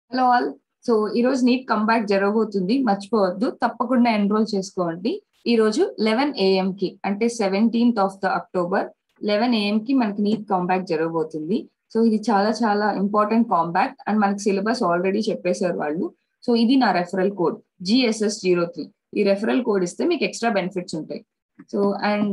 hello all so ఈ రోజు neat comeback జరగబోతుంది మర్చిపోవద్దు తప్పకుండా ఎన్రోల్ చేసుకోండి ఈ రోజు లెవెన్ ఏఎం కి అంటే seventeenth of the October eleven AM కి మనకి నీట్ కాంబ్యాక్ జరగబోతుంది సో ఇది చాలా చాలా ఇంపార్టెంట్ కాంబ్యాక్ అండ్ మనకి సిలబస్ ఆల్రెడీ చెప్పేశారు వాళ్ళు సో ఇది నా referral code GSS zero three ఈ రెఫరల్ కోడ్ ఇస్తే మీకు ఎక్స్ట్రా బెనిఫిట్స్ ఉంటాయి సో అండ్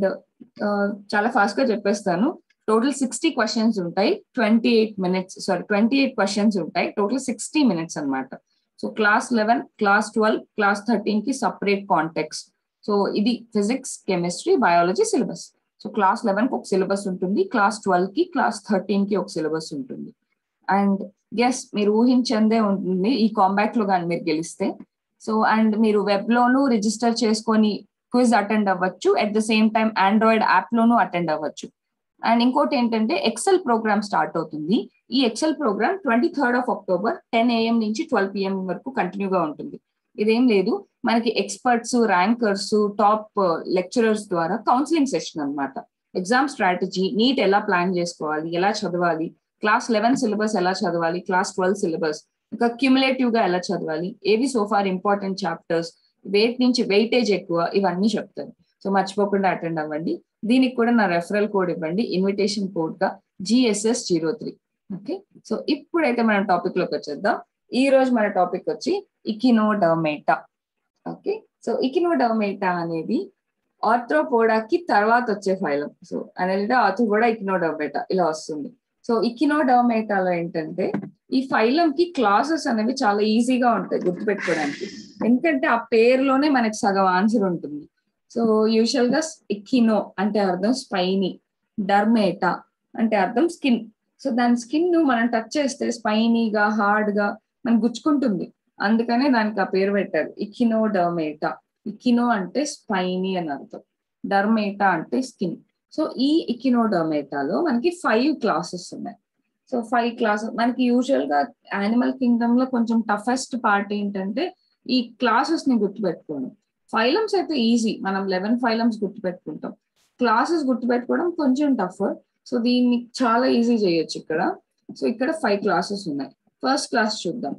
చాలా ఫాస్ట్ గా చెప్పేస్తాను టోటల్ సిక్స్టీ క్వశ్చన్స్ ఉంటాయి twenty eight minutes sorry twenty eight questions ఉంటాయి టోటల్ సిక్స్టీ మినిట్స్ అనమాట so class eleven class twelve class thirteen కి సపరేట్ కాంటెక్స్ సో ఇది physics chemistry biology syllabus so class eleven కి ఒక syllabus ఉంటుంది class twelve కి class thirteen కి ఒక సిలబస్ ఉంటుంది అండ్ ఎస్ మీరు ఊహించందే ఉంటుంది ఈ కాంబాక్ట్ లో కానీ మీరు గెలిస్తే సో అండ్ మీరు వెబ్ లోను రిజిస్టర్ చేసుకొని క్విజ్ అటెండ్ అవ్వచ్చు at the same time Android app లోను అటెండ్ అవ్వచ్చు అండ్ ఇంకోటి ఏంటంటే ఎక్సెల్ ప్రోగ్రామ్ స్టార్ట్ అవుతుంది ఈ Excel program twenty third of October ten AM నుంచి ట్వెల్వ్ పిఎం వరకు కంటిన్యూగా ఉంటుంది ఇదేం లేదు మనకి ఎక్స్పర్ట్స్ ర్యాంకర్స్ టాప్ లెక్చరర్స్ ద్వారా కౌన్సిలింగ్ సెషన్ అనమాట ఎగ్జామ్ స్ట్రాటజీ నీట్ ఎలా ప్లాన్ చేసుకోవాలి ఎలా చదవాలి క్లాస్ లెవెన్ సిలబస్ ఎలా చదవాలి క్లాస్ ట్వెల్వ్ సిలబస్ ఇంకా క్యుములేటివ్ గా ఎలా చదవాలి ఏవి సోఫార్ ఇంపార్టెంట్ చాప్టర్స్ వెయిట్ నుంచి వెయిటేజ్ ఎక్కువ ఇవన్నీ చెప్తారు సో మర్చిపోకుండా అటెండ్ అవ్వండి దీనికి కూడా నా రెఫరల్ కోడ్ ఇవ్వండి ఇన్విటేషన్ కోడ్ గా GSS zero three okay so ఇప్పుడైతే మనం టాపిక్ లోకి వచ్చేద్దాం ఈ రోజు మన టాపిక్ వచ్చి ఇకినోడర్మేటా ఓకే సో ఇకినోడర్మేటా అనేది ఆర్థ్రోపోడాకి తర్వాత వచ్చే ఫైలం సో అనేది ఆర్థ్రోపోడా ఇకినోడర్మేటా ఇలా వస్తుంది సో ఇకినోడర్మేటాలో ఏంటంటే ఈ ఫైలం కి క్లాసెస్ అనేవి చాలా ఈజీగా ఉంటాయి గుర్తుపెట్టుకోవడానికి ఎందుకంటే ఆ పేరులోనే మనకి సగం ఆన్సర్ ఉంటుంది సో యూజువల్ గా ఎక్కినో అంటే అర్థం స్పైనీ డర్మేటా అంటే అర్థం స్కిన్ సో దాని స్కిన్ మనం టచ్ చేస్తే స్పైనీగా హార్డ్ గా మనకు గుచ్చుకుంటుంది అందుకనే దానికి ఆ పేరు పెట్టారు ఇకినో డర్మేటా ఇకినో అంటే స్పైనీ అని అర్థం డర్మేటా అంటే స్కిన్ సో ఈ ఇకినో డర్మేటాలో మనకి ఫైవ్ క్లాసెస్ ఉన్నాయి సో ఫైవ్ క్లాసెస్ మనకి యూజువల్ గా యానిమల్ కింగ్డమ్ లో కొంచెం టఫెస్ట్ పార్ట్ ఏంటంటే ఈ క్లాసెస్ ని గుర్తుపెట్టుకోవడం ఫైలమ్స్ అయితే ఈజీ మనం లెవెన్ ఫైలమ్స్ గుర్తుపెట్టుకుంటాం క్లాసెస్ గుర్తుపెట్టుకోవడం కొంచెం టఫ్ సో దీన్ని చాలా ఈజీ చేయొచ్చు ఇక్కడ సో ఇక్కడ ఫైవ్ క్లాసెస్ ఉన్నాయి ఫస్ట్ క్లాస్ చూద్దాం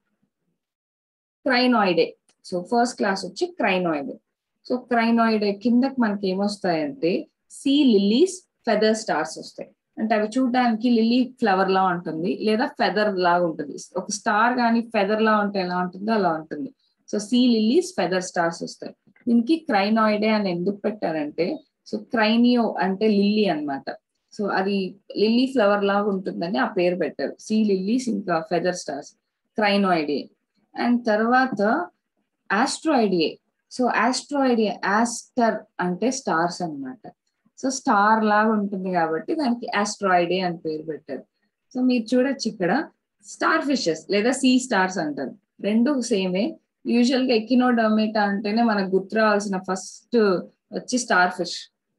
క్రైనాయిడే సో ఫస్ట్ క్లాస్ వచ్చి క్రైనాయిడే సో క్రైనాయిడే కిందకి మనకి ఏమొస్తాయంటే సీ లిల్లీస్ ఫెదర్ స్టార్స్ వస్తాయి అంటే అవి చూడడానికి లిల్లీ ఫ్లవర్ లా ఉంటుంది లేదా ఫెదర్ లాగా ఉంటుంది ఒక స్టార్ కానీ ఫెదర్ లా ఉంటే ఎలా ఉంటుందో అలా ఉంటుంది so sea lilies feather stars వస్తాయి దీనికి క్రైనాయిడే అని ఎందుకు పెట్టారంటే సో క్రైనియో అంటే లిల్లీ అనమాట సో అది లిల్లీ ఫ్లవర్ లాగా ఉంటుందని ఆ పేరు పెట్టారు సీ లిల్లీస్ ఇంకా ఫెదర్ స్టార్స్ క్రైనాయిడే అండ్ తర్వాత ఆస్ట్రాయిడియే సో ఆస్ట్రాయిడియే ఆస్టర్ అంటే స్టార్స్ అనమాట సో స్టార్ లాగా ఉంటుంది కాబట్టి దానికి ఆస్ట్రాయిడే అని పేరు పెట్టారు సో మీరు చూడొచ్చు ఇక్కడ స్టార్ ఫిషెస్ లేదా సీ స్టార్స్ అంటారు రెండు సేమే యూజువల్ గా ఎకినోడర్మేటా అంటేనే మనకు గుర్తు రావాల్సిన ఫస్ట్ వచ్చి star fish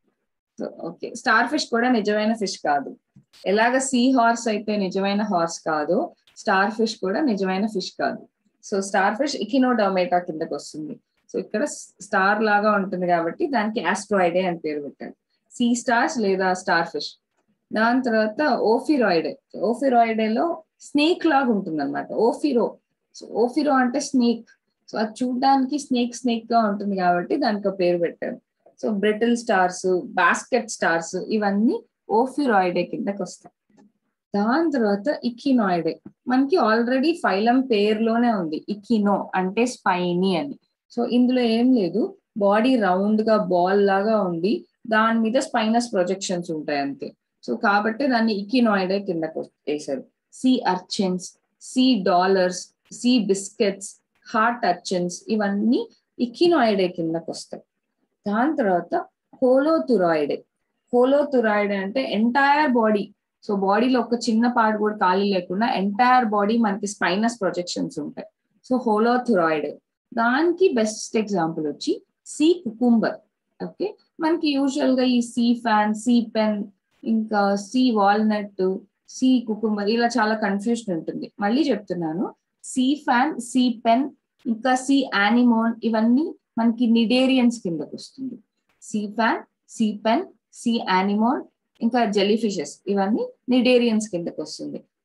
okay star fish కూడా నిజమైన ఫిష్ కాదు ఎలాగ సీ హార్స్ అయితే నిజమైన హార్స్ కాదు స్టార్ ఫిష్ కూడా నిజమైన ఫిష్ కాదు సో స్టార్ ఫిష్ ఇకినోడర్మేటా కిందకి వస్తుంది సో ఇక్కడ స్టార్ లాగా ఉంటుంది కాబట్టి దానికి ఆస్ట్రాయిడే అని పేరు పెట్టారు సీ స్టార్స్ లేదా స్టార్ ఫిష్ దాని తర్వాత ఓఫిరాయిడే ఓఫిరాయిడేలో స్నేక్ లాగా ఉంటుంది అనమాట ఓఫిరో సో ఓఫిరో అంటే స్నేక్ సో అది చూడడానికి స్నేక్ స్నేక్ గా ఉంటుంది కాబట్టి దానికి పేరు పెట్టారు so brittle stars basket stars ఇవన్నీ ఓఫిరాయిడే కిందకి వస్తాయి దాని తర్వాత ఇకినాయిడే మనకి ఆల్రెడీ ఫైలం పేరులోనే ఉంది ఇకినో అంటే స్పైనీ అని సో ఇందులో ఏం లేదు బాడీ రౌండ్ గా బాల్ లాగా ఉండి దాని మీద స్పైనస్ ప్రొజెక్షన్స్ ఉంటాయి అంతే సో కాబట్టి దాన్ని ఇకినాయిడే కిందకు వేశారు sea urchins sea dollars sea biscuits heart urchins ఇవన్నీ ఇకినాయిడే కిందకు వస్తాయి దాని తర్వాత హోలోతురాయిడే హోలోతురాయిడే అంటే ఎంటైర్ బాడీ సో బాడీలో ఒక చిన్న పార్ట్ కూడా ఖాళీ లేకుండా ఎంటైర్ బాడీ మనకి స్పైనస్ ప్రొజెక్షన్స్ ఉంటాయి సో హోలోథురాయిడ్ దానికి బెస్ట్ ఎగ్జాంపుల్ వచ్చి సి కుకుంబర్ ఓకే మనకి యూజువల్ గా ఈ సి ఫ్యాన్ సి పెన్ ఇంకా సి వాల్నట్ సి కుకుంబర్ ఇలా చాలా కన్ఫ్యూజన్ ఉంటుంది మళ్ళీ చెప్తున్నాను సి ఫ్యాన్ సి పెన్ ఇంకా సి యానిమోన్ ఇవన్నీ మనకి నిడేరియన్స్ కిందకు వస్తుంది sea fan sea pen sea anemone ఇంకా జెల్లీ ఫిషెస్ ఇవన్నీ నిడేరియన్స్ కిందకు వస్తుంది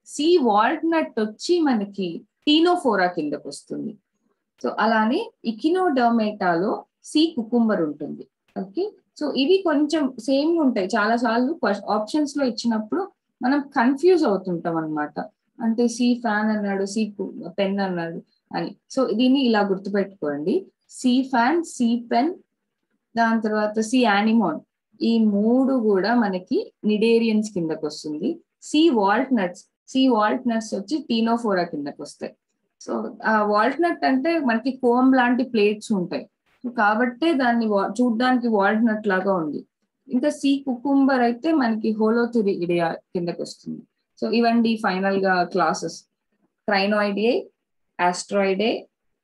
సి వాల్నట్ వచ్చి మనకి టీనోఫోరా కిందకు వస్తుంది సో అలానే ఇకినోడర్మేటాలో సి కుకుంబర్ ఉంటుంది ఓకే సో ఇవి కొంచెం సేమ్ ఉంటాయి చాలా సార్లు ఆప్షన్స్ లో ఇచ్చినప్పుడు మనం కన్ఫ్యూజ్ అవుతుంటాం అనమాట అంటే సి ఫ్యాన్ అన్నాడు సి పెన్ అన్నాడు అని సో దీన్ని ఇలా గుర్తుపెట్టుకోండి సి ఫ్యాన్ సి పెన్ దాని తర్వాత సి యానిమోన్ ఈ మూడు కూడా మనకి నిడేరియన్స్ కిందకు వస్తుంది sea walnuts sea walnuts వచ్చి టీనోఫోరా కిందకు వస్తాయి సో ఆ వాల్ట్ నట్ అంటే మనకి కోమ్ లాంటి ప్లేట్స్ ఉంటాయి కాబట్టే దాన్ని చూడడానికి వాల్ట్ నట్ లాగా ఉంది ఇంకా సి కుకుంబర్ అయితే మనకి హోలోథురి ఇడియా కిందకి వస్తుంది సో ఇవండి ఫైనల్ గా classes crinoidea asteroidea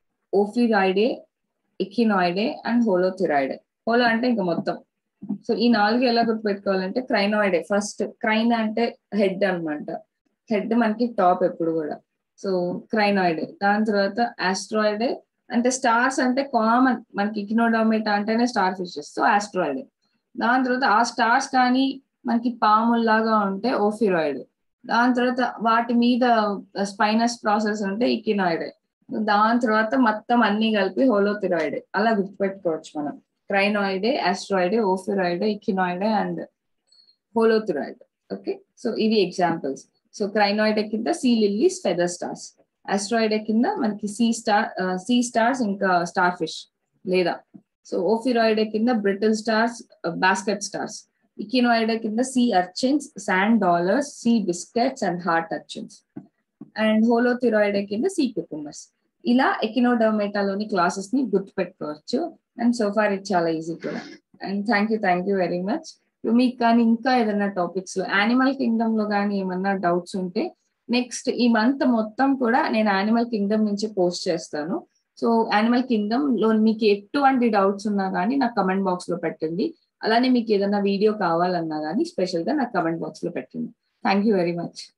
ophiuroidea echinoidea and holothuroidea holo అంటే ఇంకా మొత్తం సో ఈ నాలుగు ఎలా గుర్తుపెట్టుకోవాలంటే క్రైనాయిడే ఫస్ట్ క్రైన్ అంటే హెడ్ అనమాట హెడ్ మనకి టాప్ ఎప్పుడు కూడా సో క్రైనాయిడే దాని తర్వాత ఆస్ట్రాయిడే అంటే స్టార్స్ అంటే కామన్ మనకి ఇకినోడోమేటా అంటేనే స్టార్ ఫిషెస్ సో ఆస్ట్రాయిడే దాని తర్వాత ఆ స్టార్స్ కానీ మనకి పాముల్లాగా ఉంటే ఓఫిరాయిడ్ దాని తర్వాత వాటి మీద స్పైనస్ ప్రాసెస్ ఉంటే ఇకినాయిడే దాని తర్వాత మొత్తం అన్ని కలిపి హోలోథిరాయిడే అలా గుర్తుపెట్టుకోవచ్చు మనం crinoidea asteroidea ophiuroidea echinoidea and holothuroid okay so ఇవి ఎగ్జాంపుల్స్ సో క్రైనాయిడే కింద sea lilies feather stars asteroidea కింద మనకి సీ స్టార్ సీ స్టార్స్ ఇంకా స్టార్ ఫిష్ లేదా సో ఓఫిరాయిడే కింద brittle stars basket stars echinoidea కింద sea urchins sand dollars sea biscuits and heart urchins and holothuroidea కింద sea cucumbers ఇలా ఎకినోడర్మేటాలోని classes ని గుర్తుపెట్టుకోవచ్చు అండ్ సోఫార్ ఇది చాలా ఈజీ కూడా and thank you thank you very much మీకు కానీ ఇంకా ఏదైనా టాపిక్స్ లో యానిమల్ కింగ్డమ్ లో కానీ ఏమన్నా డౌట్స్ ఉంటే నెక్స్ట్ ఈ మంత్ మొత్తం కూడా నేను యానిమల్ కింగ్డమ్ నుంచి పోస్ట్ చేస్తాను సో యానిమల్ కింగ్డమ్ లో మీకు ఎటువంటి డౌట్స్ ఉన్నా కానీ నాకు కమెంట్ బాక్స్ లో పెట్టండి అలానే మీకు ఏదైనా వీడియో కావాలన్నా కానీ స్పెషల్ గా నాకు కమెంట్ బాక్స్ లో పెట్టండి థ్యాంక్ యూ వెరీ మచ్